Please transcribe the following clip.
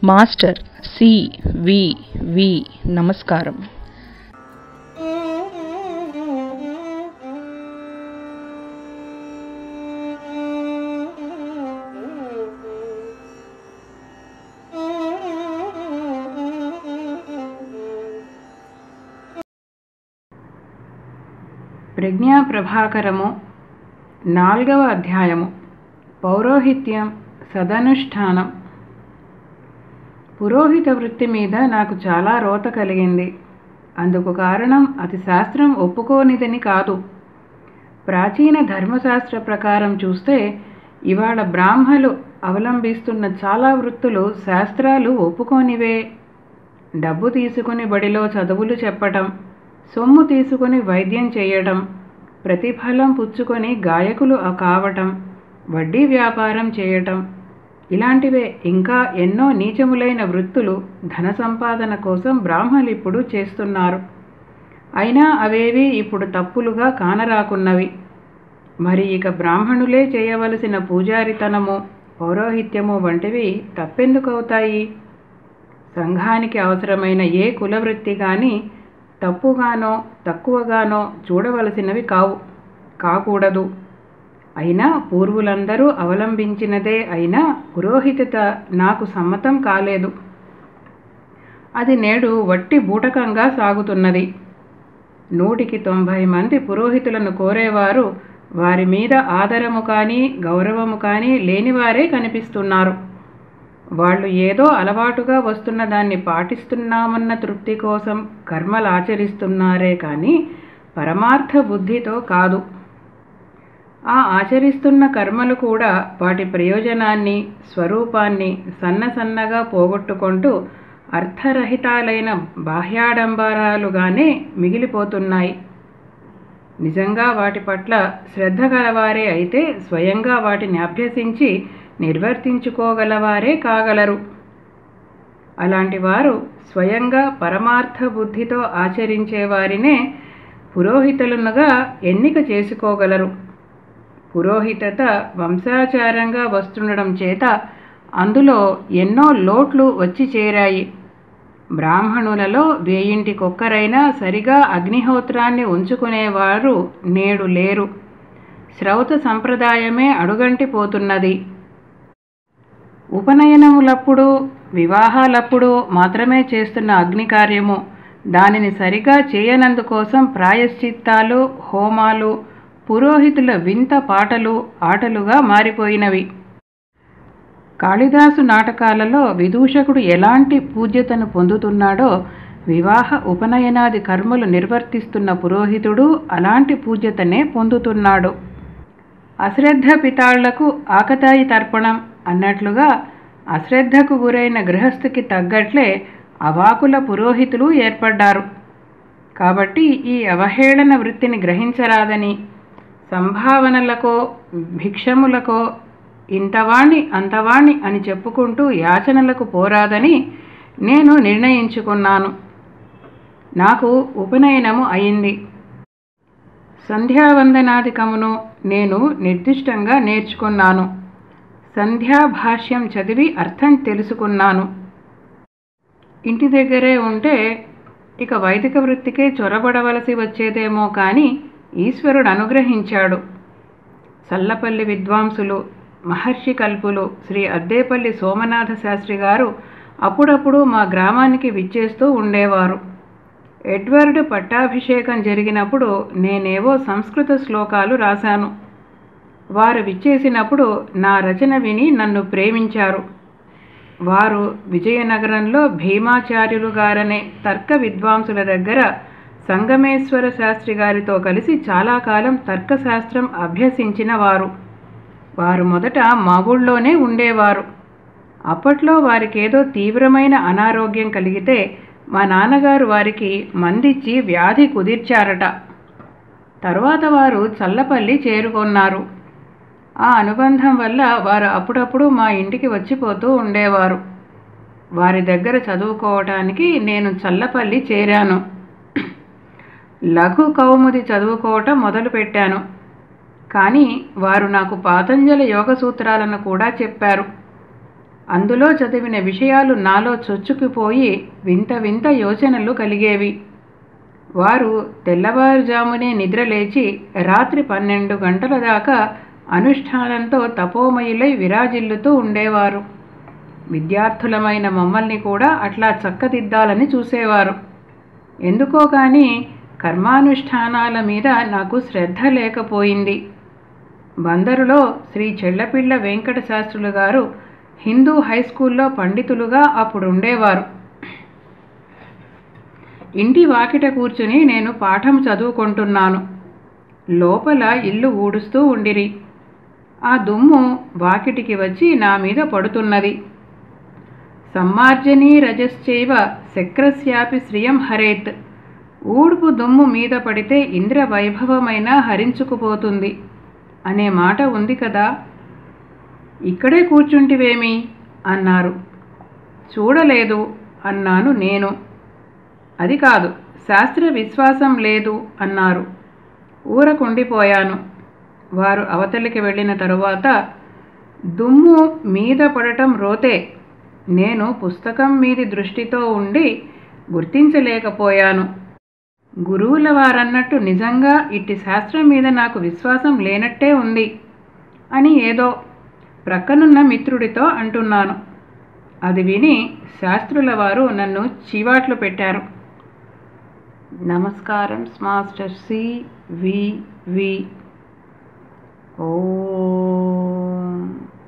master C వి వి నమస్కారం ప్రజ్ఞా ప్రభాకరము నాలుగవ అధ్యాయము పౌరోహిత్యం సదనుష్ఠానం పురోహిత వృత్తి మీద నాకు చాలా రోత కలిగింది అందుకు కారణం అది శాస్త్రం ఒప్పుకోనిదని కాదు ప్రాచీన ధర్మశాస్త్ర ప్రకారం చూస్తే ఇవాళ బ్రాహ్మలు అవలంబిస్తున్న చాలా వృత్తులు శాస్త్రాలు ఒప్పుకోనివే డబ్బు తీసుకుని బడిలో చదువులు చెప్పటం సొమ్ము తీసుకుని వైద్యం చేయటం ప్రతిఫలం పుచ్చుకొని గాయకులు కావటం వడ్డీ వ్యాపారం చేయటం ఇలాంటివే ఇంకా ఎన్నో నీచములైన వృత్తులు ధన సంపాదన కోసం బ్రాహ్మలు ఇప్పుడు చేస్తున్నారు అయినా అవేవి ఇప్పుడు తప్పులుగా కానరాకున్నవి మరి ఇక బ్రాహ్మణులే చేయవలసిన పూజారితనము పౌరోహిత్యము వంటివి తప్పెందుకవుతాయి సంఘానికి అవసరమైన ఏ కులవృత్తి కానీ తప్పుగానో తక్కువగానో చూడవలసినవి కావు కాకూడదు అయినా పూర్వులందరూ అవలంబించినదే అయినా పురోహితత నాకు సమ్మతం కాలేదు అది నేడు వట్టి బూటకంగా సాగుతున్నది నూటికి తొంభై మంది పురోహితులను కోరేవారు వారి మీద ఆదరము కానీ గౌరవము కానీ లేనివారే కనిపిస్తున్నారు వాళ్ళు ఏదో అలవాటుగా వస్తున్న దాన్ని పాటిస్తున్నామన్న తృప్తి కోసం కర్మలు ఆచరిస్తున్నారే కానీ పరమార్థ బుద్ధితో కాదు ఆ ఆచరిస్తున్న కర్మలు కూడా వాటి ప్రయోజనాన్ని స్వరూపాన్ని సన్న సన్నగా పోగొట్టుకుంటూ అర్థరహితాలైన బాహ్యాడంబరాలుగానే మిగిలిపోతున్నాయి నిజంగా వాటి పట్ల శ్రద్ధ గలవారే అయితే స్వయంగా వాటిని అభ్యసించి నిర్వర్తించుకోగలవారే కాగలరు అలాంటి వారు స్వయంగా పరమార్థ బుద్ధితో ఆచరించే వారినే పురోహితులుగా ఎన్నిక చేసుకోగలరు పురోహితత వంశాచారంగా వస్తుండడం చేత అందులో ఎన్నో లోట్లు వచ్చి చేరాయి బ్రాహ్మణులలో వేయింటికొక్కరైనా సరిగా అగ్నిహోత్రాన్ని ఉంచుకునేవారు నేడు లేరు శ్రౌత సంప్రదాయమే అడుగంటిపోతున్నది ఉపనయనములప్పుడు వివాహాలప్పుడు మాత్రమే చేస్తున్న అగ్ని కార్యము దానిని సరిగా చేయనందుకోసం ప్రాయశ్చిత్తాలు హోమాలు పురోహితుల వింత పాటలు ఆటలుగా మారిపోయినవి కాళిదాసు నాటకాలలో విదూషకుడు ఎలాంటి పూజ్యతను పొందుతున్నాడో వివాహ ఉపనయనాది కర్మలు నిర్వర్తిస్తున్న పురోహితుడు అలాంటి పూజ్యతనే పొందుతున్నాడు అశ్రద్ధ పితాళ్లకు ఆకతాయి తర్పణం అన్నట్లుగా అశ్రద్ధకు గురైన గృహస్థుకి తగ్గట్లే అవాకుల పురోహితులు ఏర్పడ్డారు కాబట్టి ఈ అవహేళన వృత్తిని గ్రహించరాదని సంభావనలకో భిక్షములకో ఇంతవాణ్ణి అంతవాణ్ణి అని చెప్పుకుంటూ యాచనలకు పోరాదని నేను నిర్ణయించుకున్నాను నాకు ఉపనయనము అయింది సంధ్యావందనాధికమును నేను నిర్దిష్టంగా నేర్చుకున్నాను సంధ్యాభాష్యం చదివి అర్థం తెలుసుకున్నాను ఇంటి దగ్గరే ఉంటే ఇక వైదిక వృత్తికే చొరబడవలసి వచ్చేదేమో కానీ ఈశ్వరుడు అనుగ్రహించాడు సల్లపల్లి విద్వాంసులు మహర్షి కల్పులు శ్రీ అద్దేపల్లి సోమనాథ శాస్త్రి గారు అప్పుడప్పుడు మా గ్రామానికి విచ్చేస్తూ ఉండేవారు ఎడ్వర్డ్ పట్టాభిషేకం జరిగినప్పుడు నేనేవో సంస్కృత శ్లోకాలు రాశాను వారు విచ్చేసినప్పుడు నా రచన విని నన్ను ప్రేమించారు వారు విజయనగరంలో భీమాచార్యులు గారనే తర్క విద్వాంసుల దగ్గర సంగమేశ్వర శాస్త్రి గారితో కలిసి చాలా కాలం తర్కశాస్త్రం అభ్యసించిన వారు వారు మొదట మా ఊళ్ళోనే ఉండేవారు అప్పట్లో వారికేదో తీవ్రమైన అనారోగ్యం కలిగితే మా నాన్నగారు వారికి మందిచ్చి వ్యాధి కుదిర్చారట తరువాత వారు చల్లపల్లి చేరుకొన్నారు ఆ అనుబంధం వల్ల వారు అప్పుడప్పుడు మా ఇంటికి వచ్చిపోతూ ఉండేవారు వారి దగ్గర చదువుకోవటానికి నేను చల్లపల్లి చేరాను లఘు కౌముది చదువుకోవటం మొదలుపెట్టాను కానీ వారు నాకు పాతంజలి యోగ సూత్రాలను కూడా చెప్పారు అందులో చదివిన విషయాలు నాలో చొచ్చుకుపోయి వింత వింత యోచనలు కలిగేవి వారు తెల్లవారుజామునే నిద్రలేచి రాత్రి పన్నెండు గంటల దాకా అనుష్ఠానంతో తపోమయులై విరాజిల్లుతూ ఉండేవారు విద్యార్థులమైన మమ్మల్ని కూడా అట్లా చక్కదిద్దాలని చూసేవారు ఎందుకో కానీ కర్మానుష్ఠానాల మీద నాకు శ్రద్ధ లేకపోయింది బందరులో శ్రీ చెళ్లపిళ్ళ వెంకట శాస్త్రులు గారు హిందూ హై స్కూల్లో పండితులుగా అప్పుడు ఉండేవారు ఇంటి వాకిట కూర్చుని నేను పాఠం చదువుకుంటున్నాను లోపల ఇల్లు ఊడుస్తూ ఉండిరి ఆ దుమ్ము వాకిటికి వచ్చి నా మీద పడుతున్నది సమ్మార్జనీ రజశ్చైవ శక్రస్యాపి శ్రియం హరేత్ ఊడుపు దుమ్ము మీద పడితే ఇంద్ర వైభవమైన హరించుకుపోతుంది అనే మాట ఉంది కదా ఇక్కడే కూర్చుంటివేమి అన్నారు చూడలేదు అన్నాను నేను అది కాదు శాస్త్ర విశ్వాసం లేదు అన్నారు ఊరకుండిపోయాను వారు అవతలికి వెళ్ళిన తరువాత దుమ్ము మీద పడటం రోతే నేను పుస్తకం మీది దృష్టితో ఉండి గుర్తించలేకపోయాను గురువుల వారన్నట్టు నిజంగా ఇట్టి శాస్త్రం మీద నాకు విశ్వాసం లేనట్టే ఉంది అని ఏదో ప్రక్కనున్న మిత్రుడితో అంటున్నాను అది విని శాస్త్రుల వారు నన్ను చీవాట్లు పెట్టారు నమస్కారం మాస్టర్ సి వి వి ఓ